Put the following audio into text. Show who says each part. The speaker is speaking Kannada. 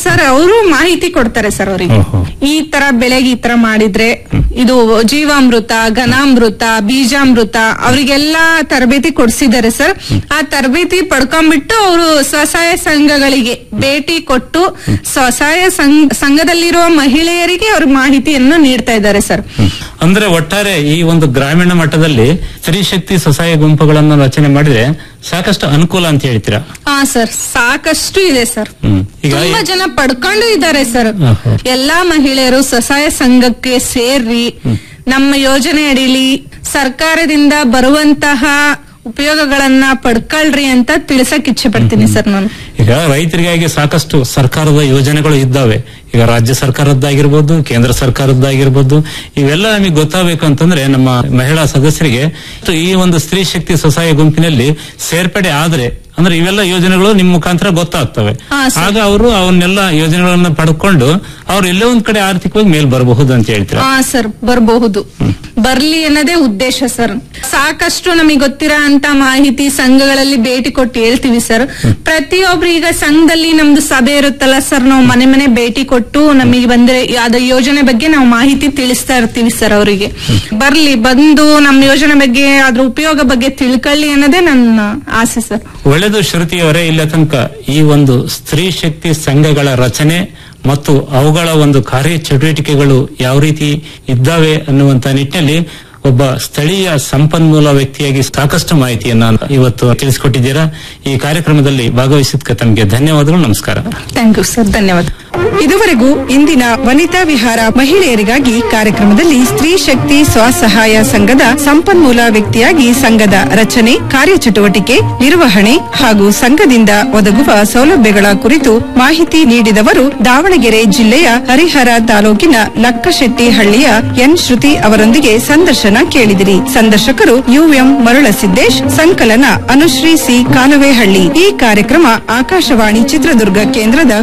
Speaker 1: ಸರ್ ಅವರು ಮಾಹಿತಿ ಕೊಡ್ತಾರೆ ಸರ್ ಅವರಿಗೆ
Speaker 2: ಓಹೋ.
Speaker 1: ಈ ತರ ಬೆಳೆಗೆ ಈ ತರ ಮಾಡಿದ್ರೆ ಇದು ಜೀವಾಮೃತ ಘನಾಮೃತ ಬೀಜಾಮೃತ ಅವರಿಗೆಲ್ಲ ತರಬೇತಿ ಕೊಡ್ಸಿದ್ದಾರೆ ಸರ್ ಆ ತರಬೇತಿ ಪಡ್ಕೊಂಡ್ಬಿಟ್ಟು ಅವರು ಸ್ವಸಹಾಯ ಸಂಘಗಳಿಗೆ ಭೇಟಿ ಕೊಟ್ಟು ಸ್ವಸಹಾಯ ಸಂಘ- ಸಂಘದಲ್ಲಿರುವ ಮಹಿಳೆಯರಿಗೆ ಅವ್ರ ಮಾಹಿತಿಯನ್ನು ನೀಡ್ತಾ ಇದ್ದಾರೆ ಸರ್
Speaker 2: ಅಂದ್ರೆ ಒಟ್ಟಾರೆ ಈ ಒಂದು ಗ್ರಾಮೀಣ ಮಟ್ಟದಲ್ಲಿ ಸ್ತ್ರೀ ಶಕ್ತಿ ಸ್ವಸಹಾಯ ಗುಂಪುಗಳನ್ನು ರಚನೆ ಮಾಡಿದ್ರೆ ಸಾಕಷ್ಟು ಅನುಕೂಲ ಅಂತ ಹೇಳ್ತೀರಾ
Speaker 1: ಹಾ ಸರ್ ಸಾಕಷ್ಟು ಇದೆ ಸರ್
Speaker 2: ಹ್ಮ್. ಈಗ
Speaker 1: ತುಂಬಾ ಜನ ಪಡ್ಕೊಂಡು ಇದ್ದಾರೆ ಸರ್
Speaker 2: ಆಹಾ.
Speaker 1: ಎಲ್ಲಾ ಮಹಿಳೆಯರು ಸ್ವಸಹಾಯ ಸಂಘಕ್ಕೆ ಸೇರಿ ನಮ್ಮ ಯೋಜನೆ ಅಡಿಲಿ ಸರ್ಕಾರದಿಂದ ಬರುವಂತಹ ಉಪಯೋಗಗಳನ್ನ ಪಡ್ಕೊಳ್ರಿ ಅಂತ ತಿಳ್ಸಕ್ ಇಚ್ಛೆ ಪಡ್ತೀನಿ ಸರ್ ನಾನು
Speaker 2: ಈಗ ರೈತರಿಗಾಗಿ ಸಾಕಷ್ಟು ಸರ್ಕಾರದ ಯೋಜನೆಗಳು ಇದ್ದಾವೆ ಈಗ ರಾಜ್ಯ ಸರ್ಕಾರದ್ದಾಗಿರ್ಬೋದು ಕೇಂದ್ರ ಸರ್ಕಾರದ್ದಾಗಿರ್ಬೋದು ಇವೆಲ್ಲ ನಮಗೆ ಗೊತ್ತಾಗಬೇಕು ಅಂತಂದ್ರೆ ನಮ್ಮ ಮಹಿಳಾ ಸದಸ್ಯರಿಗೆ ಈ ಒಂದು ಸ್ತ್ರೀ ಶಕ್ತಿ ಸ್ವಸಹಾಯ ಗುಂಪಿನಲ್ಲಿ ಸೇರ್ಪಡೆ ಆದ್ರೆ ಅಂದ್ರೆ ಇವೆಲ್ಲ ಯೋಜನೆಗಳು ನಿಮ್ ಮುಖಾಂತರ ಗೊತ್ತಾಗ್ತವೆ
Speaker 1: ಹಾ, ಸರ್.
Speaker 2: ಆಗ ಅವರು ಅವನ್ನೆಲ್ಲ ಯೋಜನೆಗಳನ್ನ ಪಡ್ಕೊಂಡು ಅವ್ರು ಎಲ್ಲೋ ಒಂದ್ ಕಡೆ ಆರ್ಥಿಕವಾಗಿ ಮೇಲ್ ಬರಬಹುದು ಅಂತ ಹೇಳ್ತೀರಾ
Speaker 1: ಹಾ ಸರ್ ಬರಬಹುದು ಬರ್ಲಿ ಅನ್ನೋದೇ ಉದ್ದೇಶ ಸರ್ ಸಾಕಷ್ಟು ನಮಗೆ ಗೊತ್ತಿರೋ ಅಂತ ಮಾಹಿತಿ ಸಂಘಗಳಲ್ಲಿ ಭೇಟಿ ಕೊಟ್ಟು ಹೇಳ್ತೀವಿ ಸರ್ ಪ್ರತಿಯೊಬ್ರು ಈಗ ಸಂಘದಲ್ಲಿ ನಮ್ದು ಸಭೆ ಇರುತ್ತಲ್ಲ ಸರ್ ನಾವು ಮನೆ ಮನೆ ಭೇಟಿ ಕೊಟ್ಟು ನಮಗೆ ಬಂದ್ರೆ ಅದ ಯೋಜನೆ ಬಗ್ಗೆ ನಾವು ಮಾಹಿತಿ ತಿಳಿಸ್ತಾ ಇರ್ತೀವಿ ಸರ್ ಅವರಿಗೆ ಬರ್ಲಿ ಬಂದು ನಮ್ಮ ಯೋಜನೆ ಬಗ್ಗೆ ಅದ್ರ ಉಪಯೋಗ ಬಗ್ಗೆ ತಿಳ್ಕೊಳ್ಳಿ ಅನ್ನೋದೇ ನನ್ನ ಆಸೆ ಸರ್
Speaker 2: ಒಳ್ಳೆದು ಶ್ರುತಿಯವರೇ ಇಲ್ಲ ತನಕ ಈ ಒಂದು ಸ್ತ್ರೀ ಶಕ್ತಿ ಸಂಘಗಳ ರಚನೆ ಮತ್ತು ಅವುಗಳ ಒಂದು ಕಾರ್ಯ ಚಟುವಟಿಕೆಗಳು ಯಾವ ರೀತಿ ಇದ್ದಾವೆ ಅನ್ನುವಂತ ನಿಟ್ಟಿನಲ್ಲಿ ಒಬ್ಬ ಸ್ಥಳೀಯ ಸಂಪನ್ಮೂಲ ವ್ಯಕ್ತಿಯಾಗಿ ಸಾಕಷ್ಟು ಮಾಹಿತಿಯನ್ನ ಇವತ್ತು ತಿಳಿಸಿಕೊಟ್ಟಿದ್ದೀರಾ ಈ ಕಾರ್ಯಕ್ರಮದಲ್ಲಿ ಭಾಗವಹಿಸಿದ್ದಕ್ಕೆ ತಮಗೆ ಧನ್ಯವಾದಗಳು ನಮಸ್ಕಾರ
Speaker 1: ಥ್ಯಾಂಕ್ ಯು ಸರ್ ಧನ್ಯವಾದ
Speaker 3: ಇದುವರೆಗೂ ಇಂದಿನ ವನಿತಾ ವಿಹಾರ ಮಹಿಳೆಯರಿಗಾಗಿ ಕಾರ್ಯಕ್ರಮದಲ್ಲಿ ಸ್ತ್ರೀ ಶಕ್ತಿ ಸ್ವಸಹಾಯ ಸಂಘದ ಸಂಪನ್ಮೂಲ ವ್ಯಕ್ತಿಯಾಗಿ ಸಂಘದ ರಚನೆ ಕಾರ್ಯಚಟುವಟಿಕೆ ನಿರ್ವಹಣೆ ಹಾಗೂ ಸಂಘದಿಂದ ಒದಗುವ ಸೌಲಭ್ಯಗಳ ಕುರಿತು ಮಾಹಿತಿ ನೀಡಿದವರು ದಾವಣಗೆರೆ ಜಿಲ್ಲೆಯ ಹರಿಹರ ತಾಲೂಕಿನ ಲಕ್ಕಶೆಟ್ಟಿಹಳ್ಳಿಯ ಎನ್ ಶ್ರುತಿ ಅವರೊಂದಿಗೆ ಸಂದರ್ಶನ ಕೇಳಿದಿರಿ ಸಂದರ್ಶಕರು ಯುಎಂ ಮರುಳಸಿದ್ದೇಶ್ ಸಂಕಲನ ಅನುಶ್ರೀ ಸಿ ಕಾಲುವೆಹಳ್ಳಿ ಈ ಕಾರ್ಯಕ್ರಮ ಆಕಾಶವಾಣಿ ಚಿತ್ರದುರ್ಗ ಕೇಂದ್ರದ